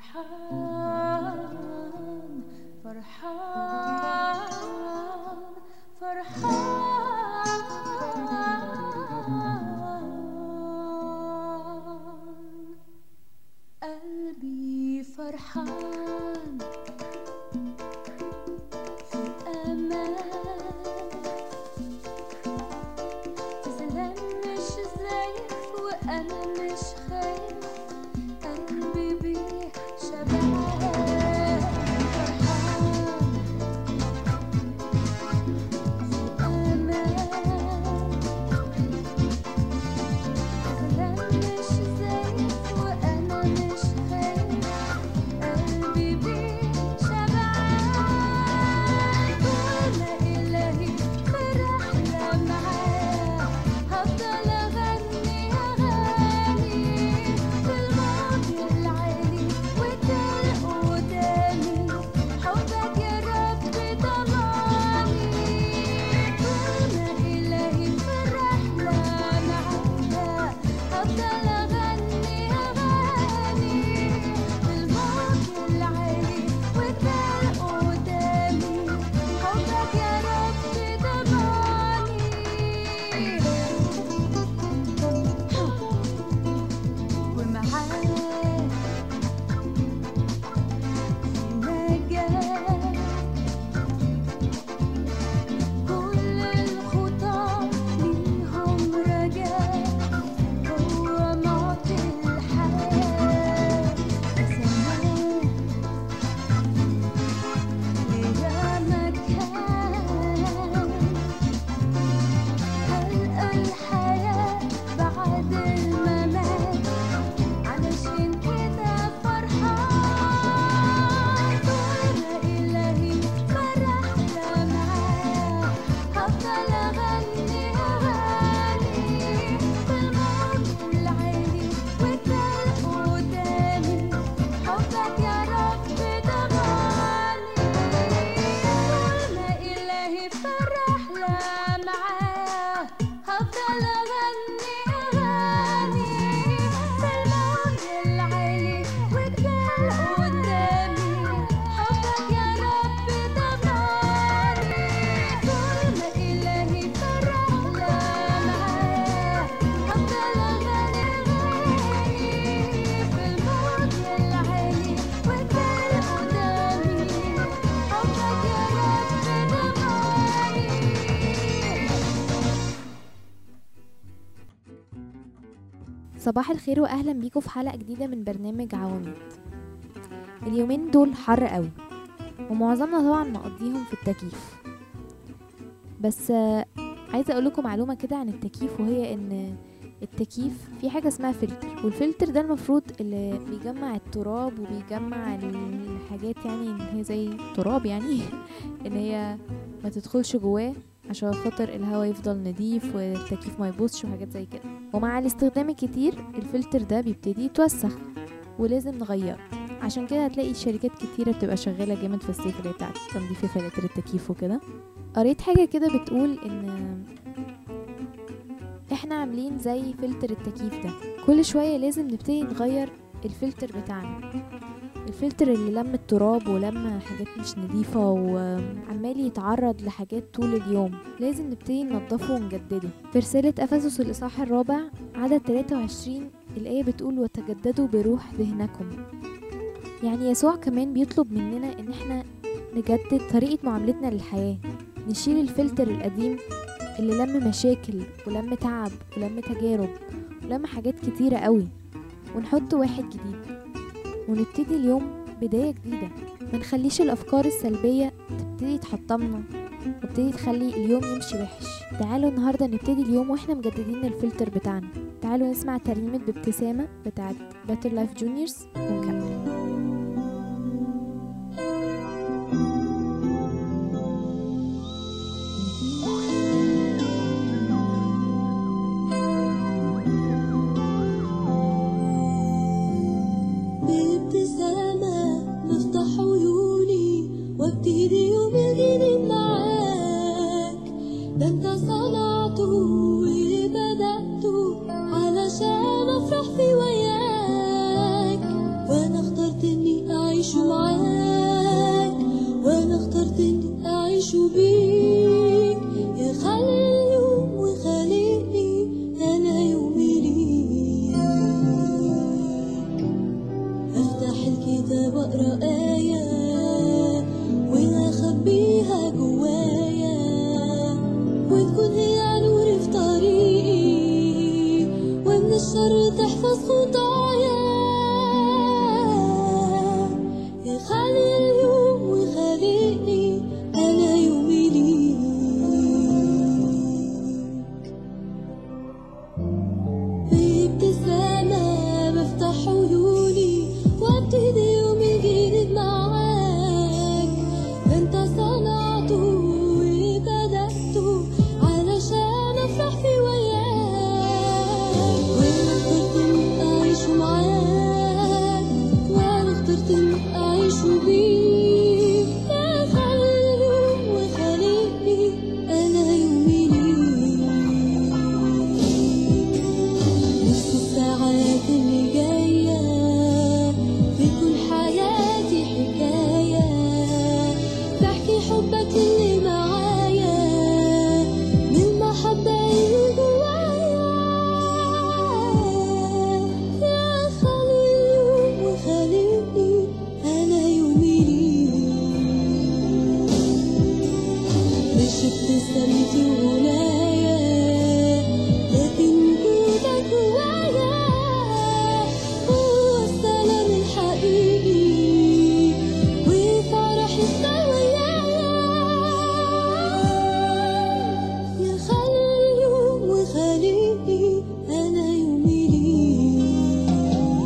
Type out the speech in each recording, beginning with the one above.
فرحان فرحان فرحان قلبي فرحان في أمان زلان مش زايف وأنا مش خايف قلبي بيه شبعان فرحان في أمان زلان مش زايف وأنا مش خايف قلبي بيه شبعان طول ما إلهي في رحلة معاه هفضل أغني أغاني في الموج العالي وتل قدامي حبك يا رب ضماني طول ما إلهي في رحلة معاه هفضل أغني أغاني في الموج العالي وتل قدامي حبك يا رب ضماني ومعاه في نجاة كل الخطى ليهم رجاء هو معطي الحياة بسماه ليا مكان هلقى الحياة بعد الممات علشان كده فرحان طول ما إلهي فرحنا معاه هفضل أغني أغاني في الموج العالي وتل قدامي حبك يا رب ضماني طول ما إلهي فرحنا معاه هفضل أغني أغاني في الموج العالي وتل قدامي حبك يا رب ضماني طول ما إلهي فرحنا معاه هفضل أغني أغاني في الموج العالي وتل قدامي حبك يا رب ضماني صباح الخير واهلا بيكم في حلقه جديده من برنامج عواميد اليومين دول حر قوي ومعظمنا طبعا مقضيهم في التكييف بس آه، عايزه اقول لكم معلومه كده عن التكييف وهي ان التكييف في حاجه اسمها فلتر والفلتر ده المفروض اللي بيجمع التراب وبيجمع الحاجات يعني ان هي زي تراب يعني ان هي ما تدخلش جواه عشان خاطر الهواء يفضل نضيف والتكييف ما يبوظش وحاجات زي كده ومع الاستخدام الكتير الفلتر ده بيبتدي يتوسخ ولازم نغيره عشان كده هتلاقي شركات كتيرة بتبقى شغالة جامد في الصيف اللي هي بتاعت تنظيف فلاتر التكييف وكده قريت حاجة كده بتقول ان احنا عاملين زي فلتر التكييف ده كل شوية لازم نبتدي نغير الفلتر بتاعنا الفلتر اللي لم التراب ولم حاجات مش نظيفة وعمال يتعرض لحاجات طول اليوم لازم نبتدي ننضفه ونجدده في رسالة أفسس الإصحاح الرابع عدد 23 الآية بتقول وتجددوا بروح ذهنكم يعني يسوع كمان بيطلب مننا إن احنا نجدد طريقة معاملتنا للحياة نشيل الفلتر القديم اللي لم مشاكل ولم تعب ولم تجارب ولم حاجات كتيرة قوي ونحط واحد جديد ونبتدي اليوم بداية جديدة ما نخليش الأفكار السلبية تبتدي تحطمنا وتبتدي تخلي اليوم يمشي وحش تعالوا النهاردة نبتدي اليوم واحنا مجددين الفلتر بتاعنا تعالوا نسمع ترنيمة بابتسامة بتاعت Better Life Juniors ونكمل بابتسامة بفتح عيوني وابتدي يوم جديد معاك ده انت صنعته وبدأته علشان افرح في وياك وانا اخترت اني أعيش معاك وأنا اخترت إني أعيش بيك يا خالق اليوم وخالقني أنا يومي ليك أفتح الكتاب أقرأ آية وأخبيها جوايا وتكون هي نور في طريقي ومن الشر تحفظ خطايا يا خالق اليوم وخالقني أنا يومي ليك بابتسامة بفتح عيوني وابتدي يومي جديد معاك ده انت صنعته وبدأته علشان افرح في وياك وانا اخترت اني اعيش معاك وانا اخترت اني اعيش بيك يا خالق اليوم وخالقني انا يومي ليك نص الساعات اللي جاية بتكون حياتي حكاية بحكي حبك اللي معايا من المحبة اللي جوايا يا خالق اليوم وخالقني أنا يومي ليك مش ابتسامتي وغنايا لكن وجودك جوايا هو السلام الحقيقي وفرح ويايا يا خالق اليوم وخالقني أنا يومي ليك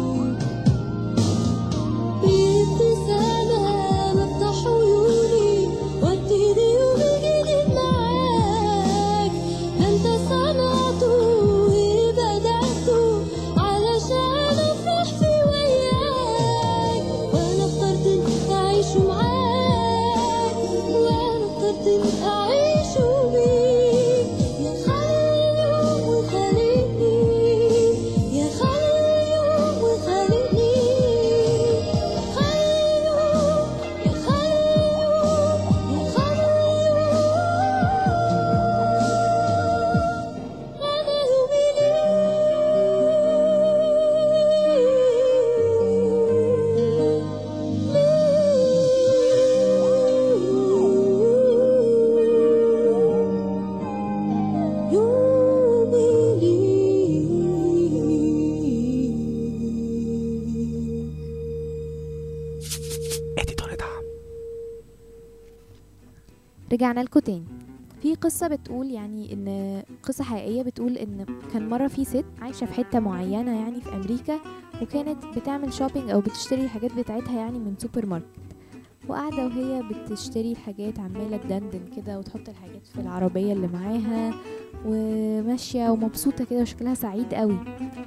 بابتسامة بفتح عيوني وابتدي يومي جديد معاك انت صنعته وبدأته علشان افرح في وياك وانا اخترت اني اعيش معاك وانا اخترت اني اعيش بيك يا خالق اليوم وخالقني يا خالق اليوم وخالقني خالق يا خالق يا خالق أنا يومي ليك يومي ليك اديتور دعم رجعنا لكم تاني في قصة بتقول يعني ان قصة حقيقية بتقول ان كان مرة في ست عايشة في حتة معينة يعني في امريكا وكانت بتعمل شوبينج او بتشتري الحاجات بتاعتها يعني من سوبر ماركت وقاعدة وهي بتشتري الحاجات عمالة تدندن كده وتحط الحاجات في العربية اللي معاها وماشية ومبسوطة كده وشكلها سعيد قوي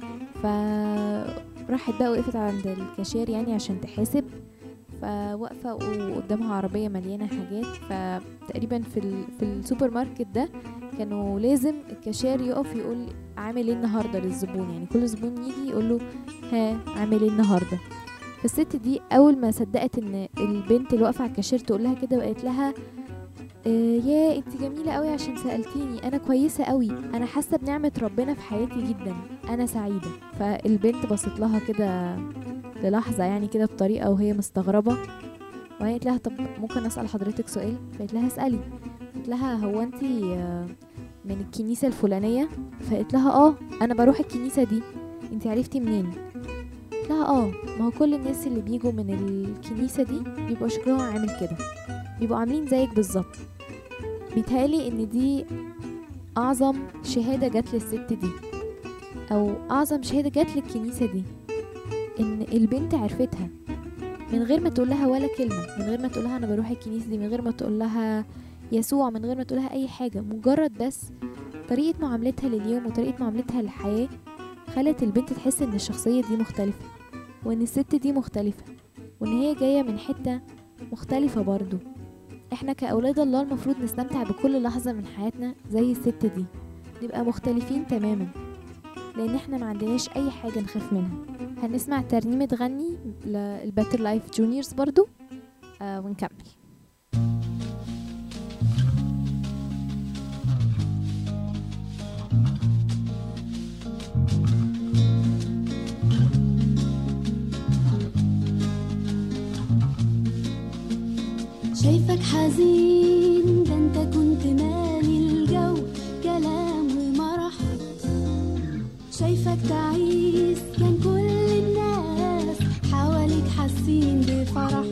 فراحت بقى وقفت عند الكاشير يعني عشان تحاسب فواقفة وقدامها عربية مليانة حاجات فتقريبا في ال... في السوبر ماركت ده كانوا لازم الكاشير يقف يقول عامل ايه النهارده للزبون يعني كل زبون يجي يقول له ها عامل ايه النهارده فالست دي اول ما صدقت ان البنت اللي واقفه على الكاشير تقول لها كده وقالت لها آه يا انت جميله قوي عشان سالتيني انا كويسه قوي انا حاسه بنعمه ربنا في حياتي جدا انا سعيده فالبنت بصت لها كده للحظه يعني كده بطريقه وهي مستغربه وهي قالت لها طب ممكن اسال حضرتك سؤال فقالت لها اسالي قلت لها هو انت من الكنيسه الفلانيه فقالت لها اه انا بروح الكنيسه دي انت عرفتي منين قلت لها اه ما هو كل الناس اللي بيجوا من الكنيسه دي بيبقوا شكلهم عامل كده بيبقوا عاملين زيك بالظبط بيتهيألي ان دي اعظم شهاده جت للست دي او اعظم شهاده جت للكنيسه دي ان البنت عرفتها من غير ما تقول لها ولا كلمه من غير ما تقول لها انا بروح الكنيسه دي من غير ما تقول لها يسوع من غير ما تقول لها اي حاجه مجرد بس طريقه معاملتها لليوم وطريقه معاملتها للحياه خلت البنت تحس ان الشخصيه دي مختلفه وان الست دي مختلفه وان هي جايه من حته مختلفه برضو احنا كاولاد الله المفروض نستمتع بكل لحظه من حياتنا زي الست دي نبقى مختلفين تماما لان احنا ما عندناش اي حاجة نخاف منها هنسمع ترنيمة غني للباتر لايف جونيورز برضو آه ونكمل شايفك حزين ده انت كنت مالي الجو كلام ومرح شايفك تعيس كان كل الناس حواليك حاسين بفرح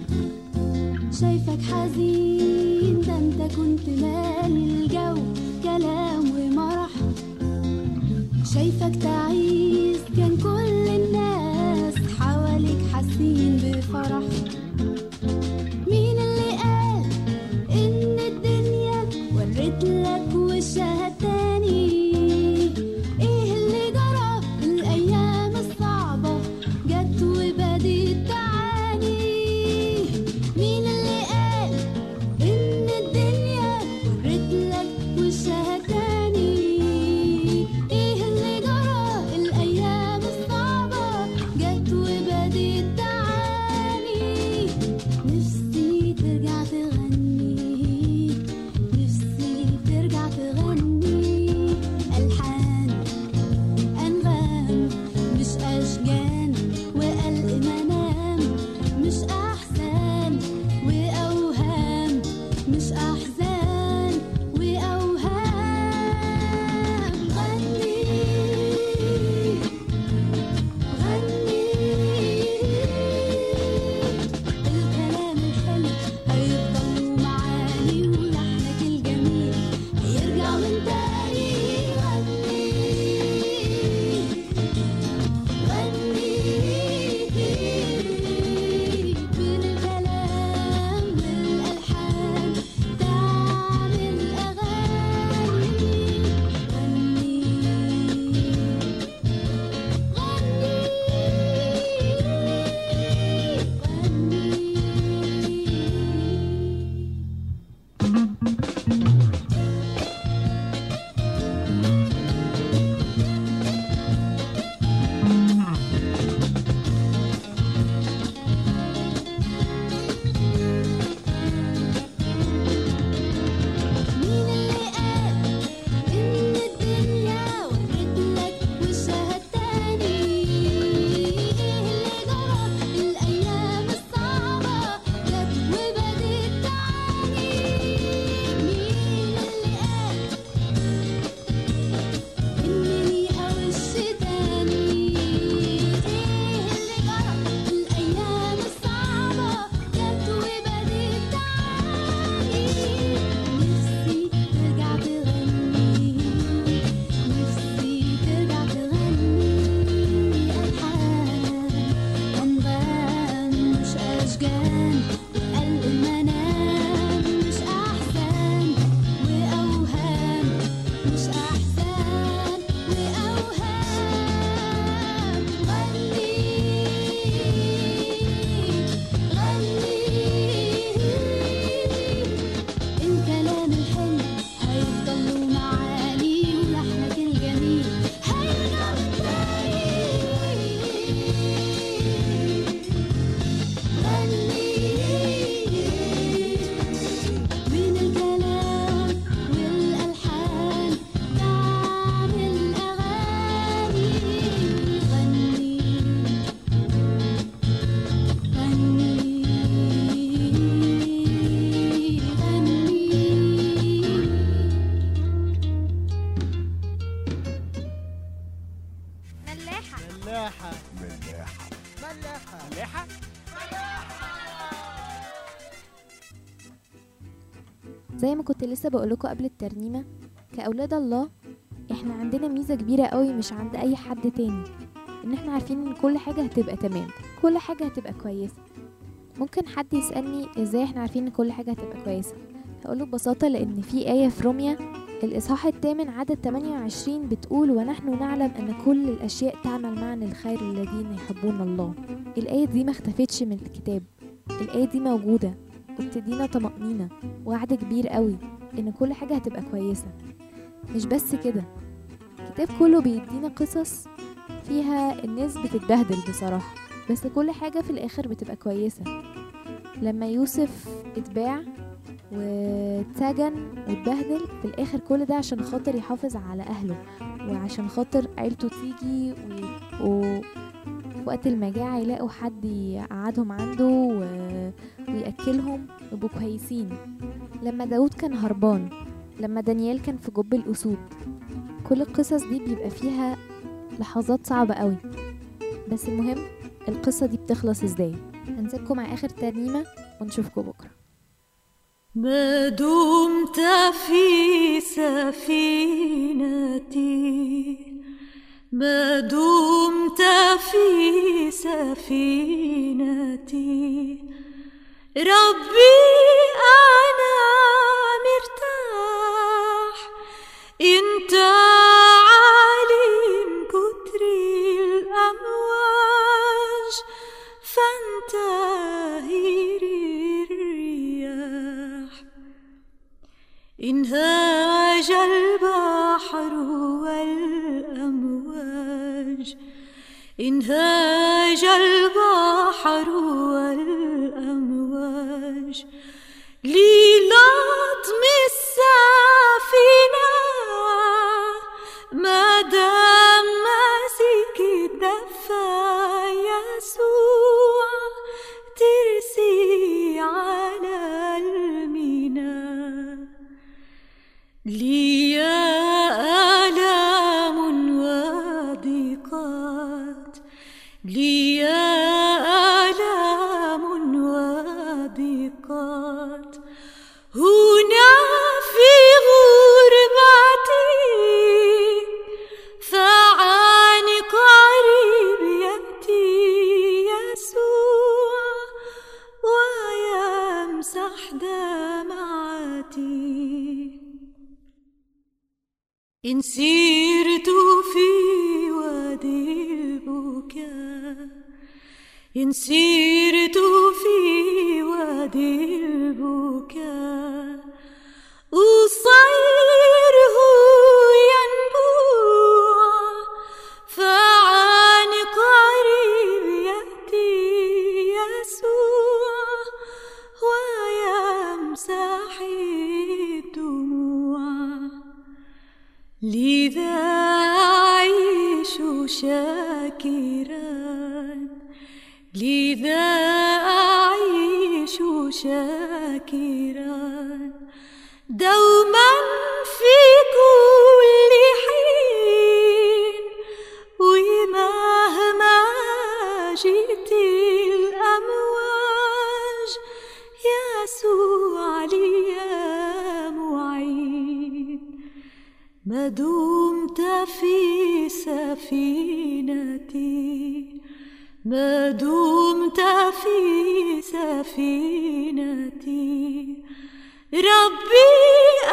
شايفك حزين ده انت كنت مالي الجو كلام ومرح شايفك تعيس كان كل الناس حواليك حاسين بفرح مين اللي قال ان الدنيا ورت لك وشها تاني ايه اللي جرى الايام الصعبة جت وبدت تعاني مين اللي قال ان الدنيا ورت لك وشها تاني ايه اللي جرى الايام الصعبة جت وبدت تعاني نفسي ترجع تغني نفسي ترجع تغني ألحان أنغام مش أشجان وقلق منام مش أحزان وأوهام مش أحزان وأوهام غني غني الكلام الحلو هيفضل معاني ولحنك الجميل هيرجع من تاني غني غني بالكلام والألحان تعمل أغاني غني غني مين اللي قال إن الدنيا ورت لك وشها التاني إيه اللي جرى الأيام الصعبة جت وبدت تعاني مين اللي قال إن ليها وش تاني إيه اللي جرى الأيام الصعبة جت وبدت تعاني نفسي ترجع تغني نفسي ترجع تغني ألحان أنغام مش أشجان وقلب منام مش أحزان وأوهام مش أحزان وأوهام غني غني الكلام الحلو هيفضل معاني ولحنك الجميل هيرجع من تاني غني من الكلام والألحان تعمل أغاني غني غني غني ملاحة ملاحة ملاحة ملاحة زي ما كنت لسه بقولكوا قبل الترنيمة كأولاد الله احنا عندنا ميزة كبيرة قوي مش عند أي حد تاني ان احنا عارفين ان كل حاجة هتبقى تمام كل حاجة هتبقى كويسة ممكن حد يسألني ازاي احنا عارفين ان كل حاجة هتبقى كويسة هقوله ببساطة لأن في آية في روميا الإصحاح الثامن عدد 28 بتقول ونحن نعلم أن كل الأشياء تعمل معا للخير الذين يحبون الله الآية دي ما اختفتش من الكتاب الآية دي موجودة وبتدينا طمأنينة وعد كبير قوي إن كل حاجة هتبقى كويسة مش بس كده الكتاب كله بيدينا قصص فيها الناس بتتبهدل بصراحة بس كل حاجة في الآخر بتبقى كويسة لما يوسف اتباع واتسجن واتبهدل في الآخر كل ده عشان خاطر يحافظ على أهله وعشان خاطر عيلته تيجي و... و... في وقت المجاعة يلاقوا حد يقعدهم عنده و... ويأكلهم ويبقوا كويسين لما داود كان هربان لما دانيال كان في جب الأسود كل القصص دي بيبقى فيها لحظات صعبة قوي بس المهم القصة دي بتخلص ازاي هنسيبكم مع آخر ترنيمة ونشوفكم بكرة ما دمت في سفينتي ما دمت في سفينتي ربي أنا مرتاح انت عالم كتر الأمواج فانتهر الرياح انهاج البحر والأمواج انهاج البحر والأمواج للطم السفينة ما دام ماسك الدفا يسوع ترسي على الميناء لي آلام وضيقات لي آلام وضيقات هنا في غربتي فعن قريب يأتي يسوع ويمسح دمعتي إن سرت في وادي البكاء إن سرت في وادي البكاء أصيره ينبوع فعن قريب يأتي يسوع ويمسح الدموع لذا أعيش شاكرا لذا أعيش شاكرا دوما في كل حين ومهما جئت الأمواج يسوع لي معين ما دمت في سفينتي ما دمت في سفينتي ربي